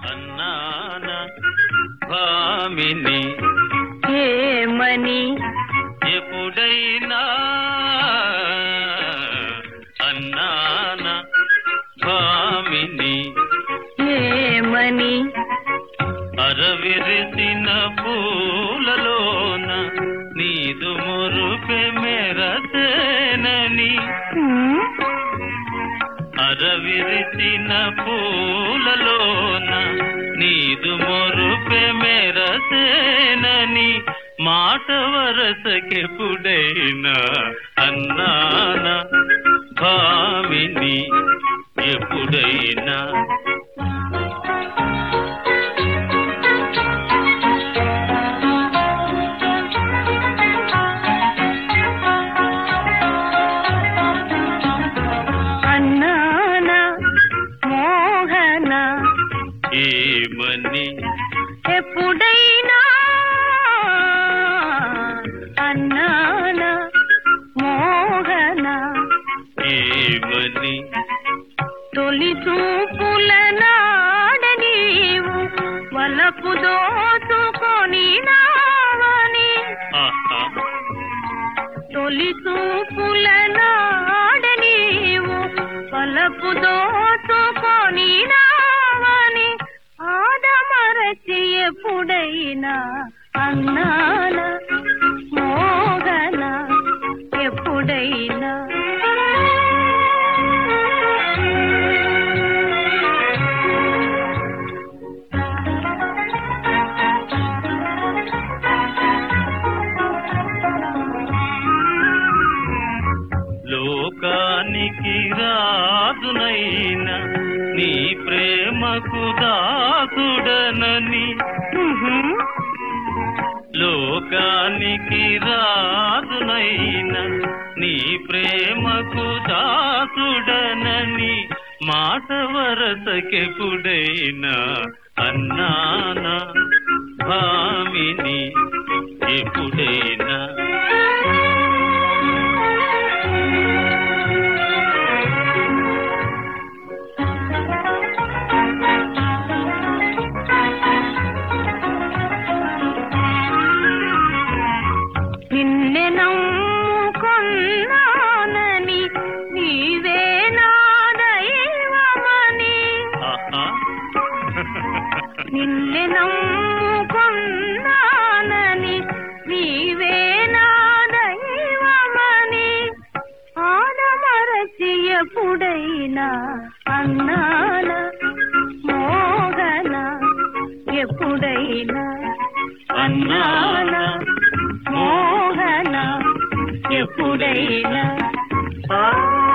అన్నాన భామిని ఏమని ఎప్పుడైనా అన్నాన భామిని ఏమని అరవిరిసిన పూలలోన నీదు మురుపె మెరసేనని హ్మ్? అరవిరిసిన పూలలోన నీదు మొరుపె మెరసేనని మాట వరసకెప్పుడైనా అన్నాన భామిని ఎప్పుడైనా అన్నాన మోహన ఏమని ఎప్పుడైనా అన్నాన మోహన ఏమని తొలి చూపుల నాడ నీవు వలపు దోచుకొని నావని ఆహా తొలి చూపుల నాడ నీవు వలపు దోచుకొని నావని ఆదమరచి ఎప్పుడైనా అన్నాన మోగన ఎప్పుడైనా లోకానికి రాజునైన నీ ప్రేమకు దాసుడనని ఉహుం. లోకానికి రాజునైన నీ ప్రేమకు దాసుడనని మాట వరసకెప్పుడైనా అన్నానా భామిని ఎప్పుడైనా నిన్నె నమ్ముకొన్నానని నీవే నా దైవమని ఆహా నిన్నె నమ్ముకొన్నానని నీవే నా దైవమని ఆనమరచి ఎప్పుడైనా అన్నాన మోగన ఎప్పుడైనా అన్నాన మోహన ఎప్పుడైనా ఆ